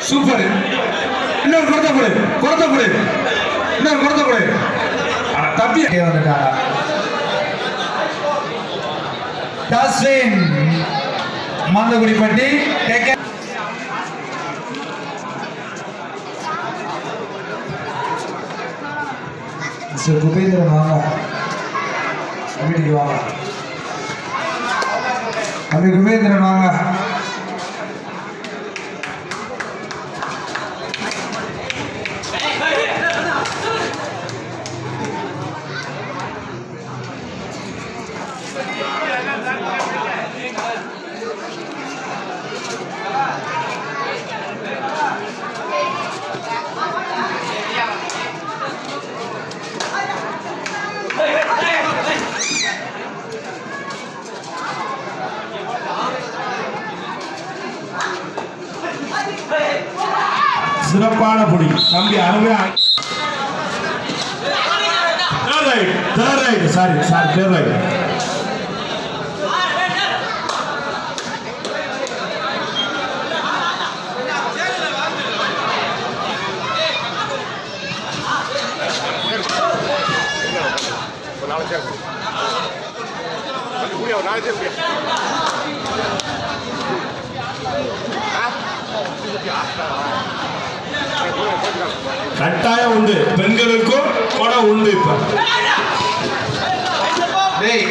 Super இன்னொரு குறத்த கொடு குறத்த கொடு இன்னொரு குறத்த கொடு அட தம்பி இங்கே வந்துட்டாங்க டாஸ்வின் மந்தகுடிப்பட்டி டேக் மிஸ்டர் குபேந்திரன் வாங்க வீட்டுக்கு வாங்க தம்பி குபேந்திரன் வாங்க சிறப்பான புடி தம்பி அருமையா third right third right sorry sorry third right கட்டாயம் உண்டு பெண்களுக்கும் குடம் உண்டு இப்ப டேய்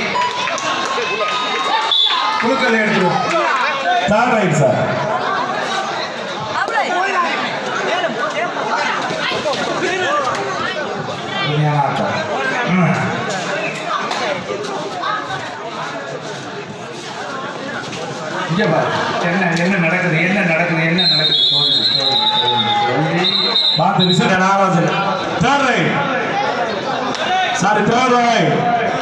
குழுக்கள் எடுத்துருவோம் தேர்ட் ரைட் சார் உண்மையான ஆட்டம் ம். இங்க பாரு என்ன என்ன நடக்குது என்ன நடக்குது என்ன நடக்குது தோல்வி தோல்வி தோல்வி தோல்வி பார்த்து whistle Nagarajan third right sorry third right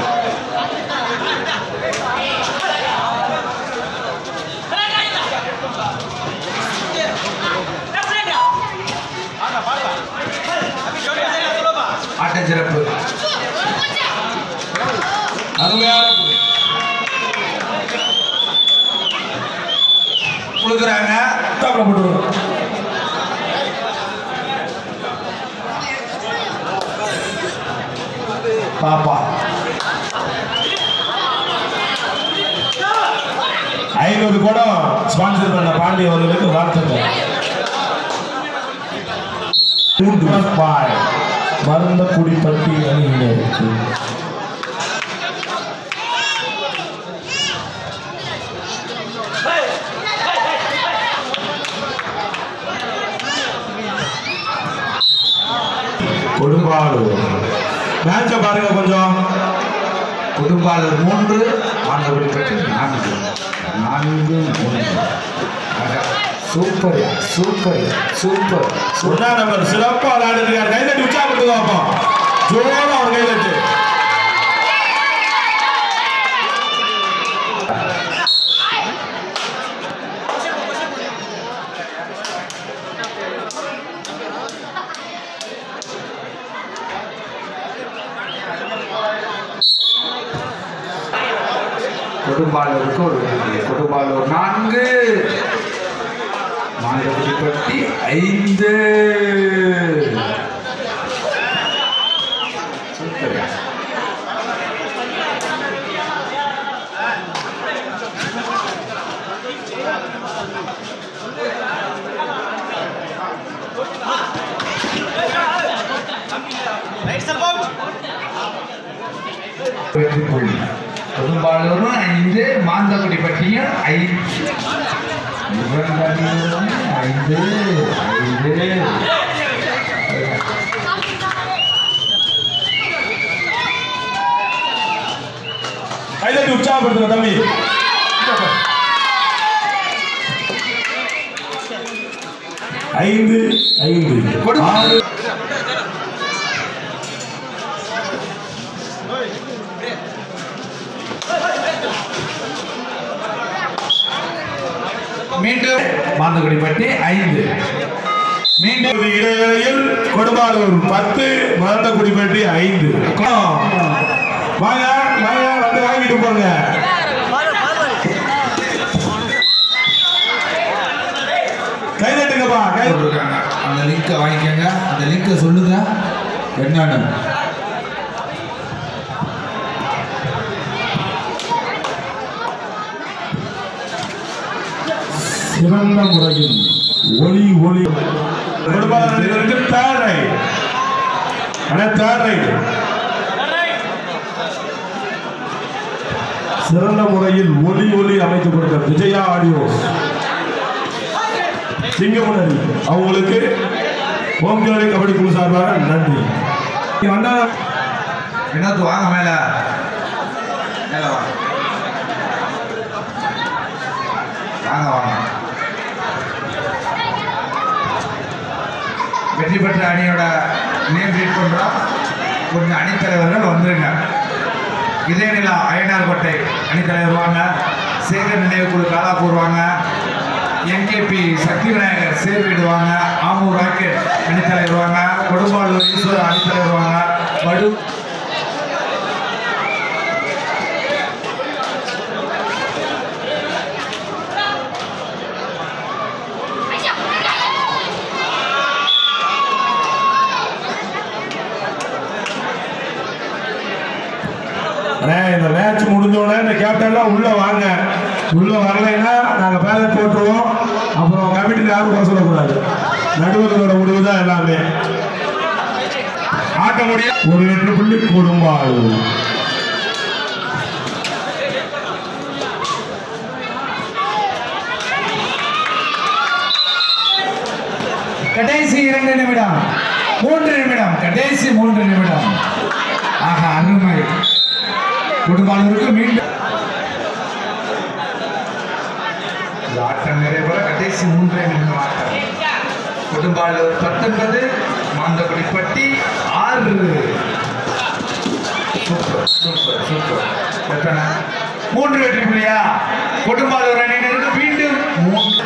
ஆட்ட சிறப்பு அருமையான புடி கொடுக்குறாங்க தாப்பில் போட்டு பாப்பா ஐநூறு குடம் ஸ்பான்சர் பண்ண பாண்டி அவர்களுக்கு வாழ்த்துக்கள் பாய் மருந்த குடிப்பட்டி அணியினருக்கு கொடும்பாளூர் மேட்சை பாருங்க கொஞ்சம் குடும்பாளர் மூன்று ஆண்டவரை பற்றி நான்கு நான்கு மூன்று ஆகா, சூப்பர் சூப்பர் சூப்பர் சூப்பர் ஒன்னா நம்பர் சிறப்பா விளையாடுறாரு கைதட்டி உற்சாகப்படுத்துங்க பார்ப்போம் ஜோரா அவர் கைதட்டு கொடும்பாளூருக்கு ஒரு வெற்றி. கொடும்பாளூர் நான்கு மாண்டவரிப்பட்டி ஐந்து சூப்பர் வெற்றி புள்ளி கொடும்பாளூரும் ஐந்து மாந்தகுடிப்பட்டியும் ஐந்து இவங்கடியும் ஐந்து ஐந்து கைதட்டி உற்சாகப்படுத்துங்க தம்பி ஐந்து ஐந்து கொடு. ஆறு மீண்டும் மாந்தகுடிப்பட்டி ஐந்து மீண்டும் இப்போது இடைவேளையில் கொடும்பாளூர் பத்து மருந்தக்குடிப்பட்டி ஐந்து வாங்க வாங்க வந்து வாங்கிட்டு போங்க கை தட்டுங்கப்பா கை ஒரு லிங்கை வாங்கிக்கோங்க அந்த லிங்கை சொல்லுங்க என்னன்னு சிறந்த முறையில் ஒளி ஒளி கொடுப்பாளர் அணியினருக்கு தேர்ட் ரைட் அண்ணா தேர்ட் ரைட் சிறந்த முறையில் ஒளி ஒளி அமைத்து கொடுத்த விஜயா ஆடியோ சிங்கமுனரி அவங்களுக்கு ஓம்கிழமை கபடி குழு சார்பாக நன்றி வந்தா வினோத் வாங்க மேல மேல வாங்க வாங்க வாங்க வெற்றி பெற்ற அணியோட நேம் ரீட் பண்றோம் கொஞ்சம் அணித்தலைவர்கள் வந்துருங்க இதே நிலா அயனார்கோட்டை அணித்தலைவர் வாங்க சேகர் நினைவுக்குழு காலாப்பூர் வாங்க என்கேபி சக்தி விநாயகர் சேர்வீடு வாங்க ஆமூர் ராக்கெட் அணித்தலைவர் வாங்க கொடும்பாளூர் ஈஸ்வரர் அணித்தலைவர் வாங்க வடு அண்ணே இந்த மேட்ச் முடிஞ்ச உடனே இந்த கேப்டன்லாம் உள்ள வாங்க உள்ள வரலைன்னா நாங்க பேலட் போட்டுருவோம் அப்புறம் கமிட்டியில் யாரும் குறை சொல்லக்கூடாது நடுவர்களோட முடிவு தான் எல்லாமே ஆட்ட முடிய ஒரு வெற்றி புள்ளி கொடும்பாள் கடைசி இரண்டு நிமிடம் மூன்று நிமிடம் கடைசி மூன்று நிமிடம் ஆஹா அருமை குடும்பாளருக்கு மீண்டும் இந்த ஆட்டம் நிறைவேற கடைசி மூன்றே நிமிடம் ஆட்டம் குடும்பாளூர் பத்தொன்பது மாந்தகுடிப்பட்டி ஆறு சூப்பர் சூப்பர் சூப்பர் எத்தனை மூன்று வெற்றி புள்ளியா குடும்பாளூர் அணியினருக்கு மீண்டும் மூன்று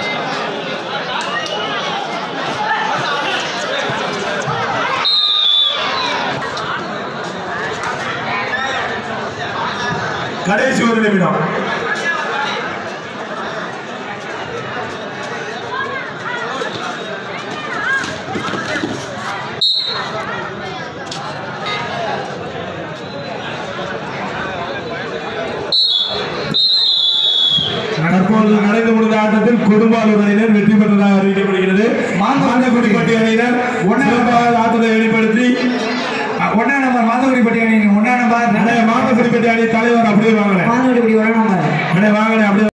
கடைசி ஒரு நிமிடம் தற்போது நடந்து முடிந்த ஆட்டத்தில் கொடும்பாலூர் அணியினர் வெற்றி பெற்றதாக அறிவிக்கப்படுகிறது மாந்தகுடிப்பட்டி அணியினர் சிறப்பாக ஆட்டத்தை வெளிப்படுத்தி ஒன்னா நம்பர் மாதவரிப்பட்டி அணி ஒன்னா நம்பர் அண்ணே, மாந்தகுடிப்பட்டி அணி தலைவர் அப்படியே வாங்கினேன் மாதவடி ஒரே நம்பர் அண்ணே வாங்கினேன் அப்படியே